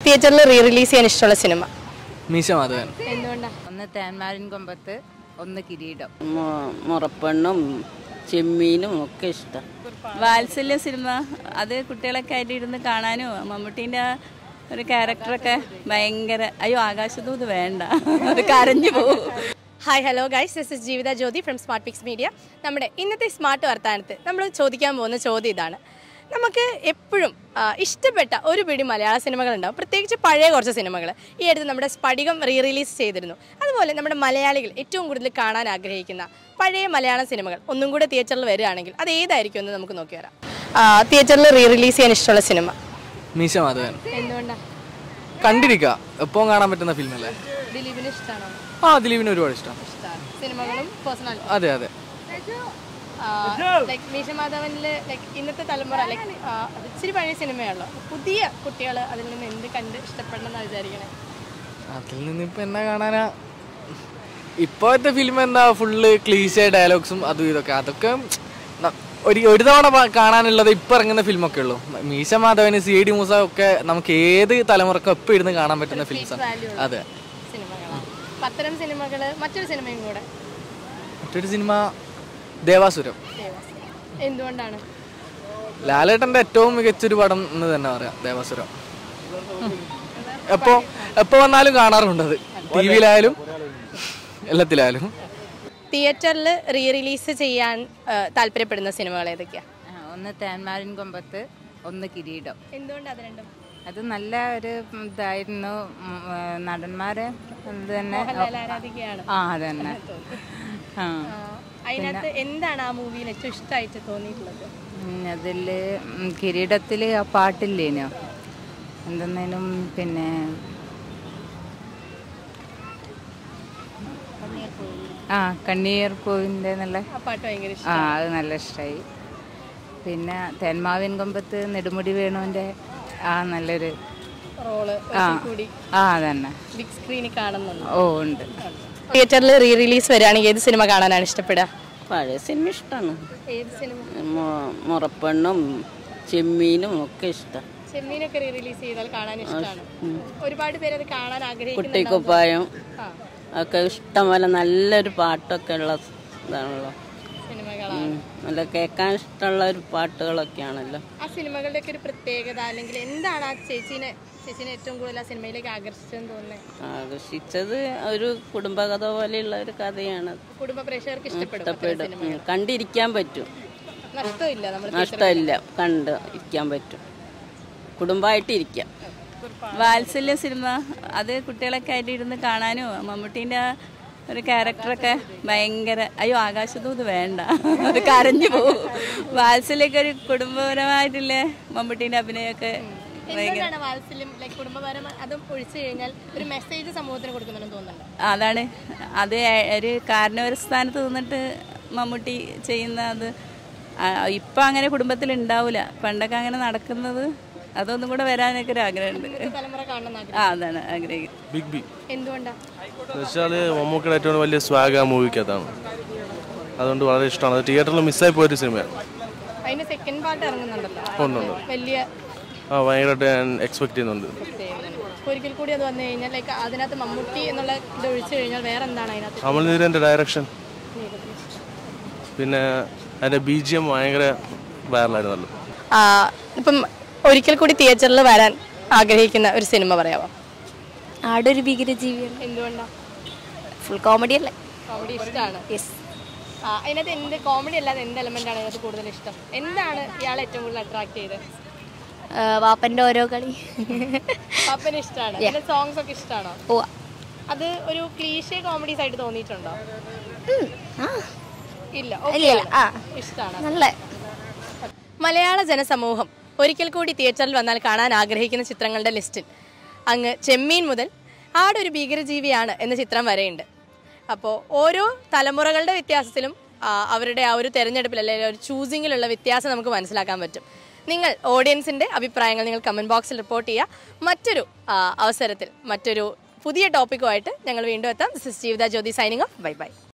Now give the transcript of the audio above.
തിയേറ്ററിൽ re release ചെയ്യാൻ ഇഷ്ടമുള്ള സിനിമ മീശ മാധവൻ എന്തുകൊണ്ടാണ് ഒന്ന് തേന്മാരിൻ കൊമ്പത്ത് ഒന്ന് കിരീടം മു- മുറപ്പെണ്ണും ചെമ്മീനും ഒക്കെ ഇഷ്ടം വാത്സല്യ സിനിമ അത് കുട്ടികളൊക്കെ ആയിട്ട് ഇരുന്ന് കാണാനും മമ്മൂട്ടീൻ്റെ ആ ഒരു ക്യാരക്ടറൊക്കെ ഭയങ്കര അയ്യോ ആകാശദൂത് വേണ്ട അത് കരഞ്ഞു പോകും hi hello guys this is Jeevitha Jyothi from Smart Pix Media നമ്മുടെ ഇന്നത്തെ സ്മാർട്ട് വർത്താനത്ത് നമ്മൾ ചോദിക്കാൻ പോകുന്ന ചോദ്യം ഇതാണ് നമുക്ക് എപ്പോഴും ആ, ഇഷ്ടപ്പെട്ട ഒരു പിടി മലയാള സിനിമകളുണ്ടാവും പ്രത്യേകിച്ച് പഴയ കുറച്ച് സിനിമകൾ ഈ അടുത്ത് നമ്മുടെ സ്ഫടികം റീ റിലീസ് ചെയ്തിരുന്നു അതുപോലെ നമ്മുടെ മലയാളികൾ ഏറ്റവും കൂടുതൽ കാണാൻ ആഗ്രഹിക്കുന്ന പഴയ മലയാള സിനിമകൾ ഒന്നും കൂടെ തിയേറ്ററിൽ വരികയാണെങ്കിൽ അത് ഏതായിരിക്കും എന്ന് നമുക്ക് നോക്കി വരാം തിയേറ്ററിൽ റീ റിലീസ് ചെയ്യാൻ ഇഷ്ടമുള്ള സിനിമ മീശ മാധവൻ എന്തുകൊണ്ടാണ് കണ്ടിരിക്കുക എപ്പോഴും കാണാൻ പറ്റുന്ന ഫിലിമല്ലേ ദിലീപിന് ഇഷ്ടമാണോ ആ ദിലീപിന് ഒരുപാട് ഇഷ്ടം സിനിമകളും പേഴ്സണൽ അതെ അതെ ലൈക് മീശ മാധവനില് ലൈക് ഇന്നത്തെ തലമുറ ലൈക് ഇച്ചിരി പഴയ സിനിമയുള്ളൂ പുതിയ കുട്ടികൾ അതിൽ നിന്ന് എന്ത് കണ്ട് ഇഷ്ടപ്പെടണം എന്ന് വിചാരിക്കണേ അതിൽ നിന്ന് ഇപ്പൊ എന്നാ കാണാനാ ഇപ്പോഴത്തെ ഫിലിം എന്താ ഫുള്ള് ക്ലീശ ഡയലോഗ്സും അതും ഇതൊക്കെ അതൊക്കെ ന- ഒരു ഒരു തവണ പ- കാണാനുള്ളത് ഇപ്പൊ ഇറങ്ങുന്ന ഫിലിമൊക്കെ ഉള്ളൂ മീശ മാധവന് സി ഡി മൂസ ഒക്കെ നമുക്ക് ഏത് തലമുറക്കും എപ്പോൾ ഇരുന്ന് കാണാൻ പറ്റുന്ന ഫിലിംസാണ് അതെ സിനിമകളാണ് അപ്പൊ അത്തരം സിനിമകൾ മറ്റൊരു സിനിമയും കൂടെ മറ്റൊരു സിനിമ ദേവാസുരം എന്തുകൊണ്ടാണ് ലാലേട്ടന്റെ ഏറ്റവും മികച്ചൊരു പടം എന്ന് തന്നെ പറയാം ദേവാസുരം എപ്പോ എപ്പോ വന്നാലും കാണാറുണ്ട് അത് ടി വിയിലായാലും എല്ലാത്തിലായാലും തിയേറ്ററിൽ റീ റിലീസ് ചെയ്യാൻ ആ, താല്പര്യപ്പെടുന്ന സിനിമകൾ ഏതൊക്കെയാ ആ, ഒന്ന് തേന്മാരിൻ കൊമ്പത്ത് ഒന്ന് കിരീടം എന്തുകൊണ്ട് അത് രണ്ടും അത് നല്ല ഒരു ഇതായിരുന്നു ഉം, ഏ, നടന്മാരെ ഇത് തന്നെ ആരാധികയാണ് ആ അതന്നെ ആ അതിനകത്ത് എന്താണ് ആ മൂവിയിൽ ഏറ്റവും ഇഷ്ടമായിട്ട് തോന്നിയിട്ടുള്ളത് അതിൽ കിരീടത്തിൽ ആ പാട്ടില്ലേനോ എന്തെന്നേനും പിന്നെ ആ കണ്ണീർ പൂവിൻ്റെ നല്ല ആ പാട്ട് ഭയങ്കര ആ അത് നല്ല ഇഷ്ടമായി പിന്നെ തെന്മാവിൻ കൊമ്പത്ത് നെടുമുടി വേണുവിൻ്റെ ആ നല്ലൊരു റോള് ആ കൂടി ആ അതന്നെ ബിഗ് സ്ക്രീനിൽ കാണുന്നുണ്ട് ഓ ഉണ്ട് തിയേറ്ററിൽ റീ റിലീസ് വരികയാണെങ്കിൽ ഏത് സിനിമ കാണാനാണ് ഇഷ്ടപ്പെടുക പഴയ സിനിമ ഇഷ്ടമാണ് ഏത് സിനിമ മു- മുറപ്പെണ്ണും ചെമ്മീനും ഒക്കെ ഇഷ്ടം ചെമ്മീനൊക്കെ റീ റിലീസ് ചെയ്താൽ കാണാൻ ഇഷ്ടമാണ് ഒരുപാട് പേര് അത് കാണാൻ ആഗ്രഹിക്കുന്നുണ്ട് കുട്ടിക്കുപ്പായം ആ ഒക്കെ ഇഷ്ടംപോലെ നല്ലൊരു പാട്ടൊക്കെ ഉള്ള ഇതാണല്ലോ സിനിമകളാണ് ഉം. നല്ല കേൾക്കാൻ ഇഷ്ടമുള്ള ഒരു പാട്ടുകളൊക്കെയാണല്ലോ ആ സിനിമകളുടെ ഒക്കെ ഒരു പ്രത്യേകത അല്ലെങ്കിൽ എന്താണ് ആ ചേച്ചീനെ ചേച്ചീനെ ഏറ്റവും കൂടുതൽ ആ സിനിമയിലേക്ക് ആകർഷിച്ചതെന്ന് തോന്നുന്നത് ആകർഷിച്ചത് ഒരു കുടുംബകഥ പോലെയുള്ള ഒരു കഥയാണ് കുടുംബ പ്രേക്ഷകർക്ക് ഇഷ്ടപ്പെടും അത്തരം ഇഷ്ടപ്പെടും സിനിമകൾ. ഉം. കണ്ടിരിക്കാൻ പറ്റും നഷ്ടമില്ല നമ്മൾ നഷ്ടമില്ല കണ്ട് ഇരിക്കാൻ പറ്റും കുടുംബമായിട്ട് ഇരിക്കാം വാത്സല്യ സിനിമ അത് കുട്ടികളൊക്കെ ആയിട്ട് ഇരുന്ന് കാണാനും മമ്മൂട്ടീൻ്റെ ആ ഒരു ക്യാരക്ടറൊക്കെ ഭയങ്കര അയ്യോ ആകാശദൂത് വേണ്ട അത് കരഞ്ഞു പോകും വാത്സല്യൊക്കെ ഒരു കുടുംബപരമായിട്ടുള്ള മമ്മൂട്ടീൻ്റെ അഭിനയമൊക്കെ എന്തുകൊണ്ടാണ് വാത്സല്യം ലൈക്ക് കുടുംബപരമായി അതും ഒഴിച്ചു കഴിഞ്ഞാൽ ഒരു മെസ്സേജ് സമൂഹത്തിന് കൊടുക്കുന്നുണ്ടെന്ന് തോന്നുന്നുണ്ട് അതാണ് അത് ഒരു കാരണവര സ്ഥാനത്ത് നിന്നിട്ട് മമ്മൂട്ടി ചെയ്യുന്ന അത് ഇപ്പം അങ്ങനെ കുടുംബത്തിൽ ഉണ്ടാവില്ല പണ്ടൊക്കെ അങ്ങനെ നടക്കുന്നത് അതൊന്നും കൂടെ വരാനൊക്കെ ഒരു ആഗ്രഹമുണ്ട് തലമുറ കാണണം ആ അതാണ് ആഗ്രഹിക്കുന്നത് ബിഗ് ബി എന്തുകൊണ്ടാണ് എന്നുവെച്ചാൽ മമ്മൂക്കയുടെ ഏറ്റവും വലിയ സ്വാഗ് ആ മൂവിക്കകത്താണ് അതുകൊണ്ട് വളരെ ഇഷ്ടമാണ് അത് തിയേറ്ററിൽ മിസ്സായി പോയൊരു സിനിമയാണ് അതിന് സെക്കൻഡ് പാർട്ട് ഇറങ്ങുന്നുണ്ടല്ലോ ഉണ്ട്, ഉണ്ട്. വലിയ ആ ഭയങ്കരമായിട്ട് ഞാൻ എക്സ്പെക്ട് ചെയ്യുന്നുണ്ട് ഒരിക്കൽ കൂടി അത് വന്നു കഴിഞ്ഞാൽ ലൈക്ക് അതിനകത്ത് മമ്മൂട്ടി എന്നുള്ള ഇത് ഒഴിച്ചു കഴിഞ്ഞാൽ വേറെ എന്താണ് അതിനകത്ത് അമൽനീരൻ്റെ ഡയറക്ഷൻ പിന്നെ അതിൻ്റെ ബി ജി എം ഭയങ്കര വൈറലായിരുന്നല്ലോ ആ, ഇപ്പം ഒരിക്കൽ കൂടി തിയേറ്ററിൽ വരാൻ ആഗ്രഹിക്കുന്ന ഒരു സിനിമ പറയാമോ ആടൊരു ഭീകരജീവിയാണ് എന്തുകൊണ്ടാണ് ഫുൾ കോമഡി അല്ലേ കോമഡി ഇഷ്ടമാണ് യെസ് ആ, അതിനകത്ത് എന്ത് കോമഡി അല്ലാതെ എന്ത് എലമെന്റ് ആണ് അതിനകത്ത് കൂടുതൽ ഇഷ്ടം എന്താണ് ഇയാളെ ഏറ്റവും കൂടുതൽ അട്രാക്ട് ചെയ്തത് വാപ്പൻ്റെ ഓരോ കളി പാപ്പന് ഇഷ്ടമാണ് അതിന്റെ സോങ്സ് ഒക്കെ ഇഷ്ടമാണോ ഓ അത് ഒരു ക്ലീഷേ കോമഡീസ് ആയിട്ട് തോന്നിയിട്ടുണ്ടോ ഇല്ല ഇല്ല, ഇല്ല. ആ. ഇഷ്ടമാണ് നല്ല മലയാള ജനസമൂഹം ഒരിക്കൽ കൂടി തിയേറ്ററിൽ വന്നാൽ കാണാൻ ആഗ്രഹിക്കുന്ന ചിത്രങ്ങളുടെ ലിസ്റ്റിൽ അങ്ങ് ചെമ്മീൻ മുതൽ ആടൊരു ഭീകരജീവിയാണ് എന്ന ചിത്രം വരെയുണ്ട് അപ്പോൾ ഓരോ തലമുറകളുടെ വ്യത്യാസത്തിലും ആ, അവരുടെ ആ ഒരു തെരഞ്ഞെടുപ്പിൽ അല്ലെങ്കിൽ ഒരു ചൂസിങ്ങിലുള്ള വ്യത്യാസം നമുക്ക് മനസ്സിലാക്കാൻ പറ്റും നിങ്ങൾ ഓഡിയൻസിൻ്റെ അഭിപ്രായങ്ങൾ നിങ്ങൾ കമൻറ്റ് ബോക്സിൽ റിപ്പോർട്ട് ചെയ്യുക മറ്റൊരു ആ, അവസരത്തിൽ മറ്റൊരു പുതിയ ടോപ്പിക്കുമായിട്ട് ഞങ്ങൾ വീണ്ടും എത്താം this is Jeevitha Jyothi signing off bye by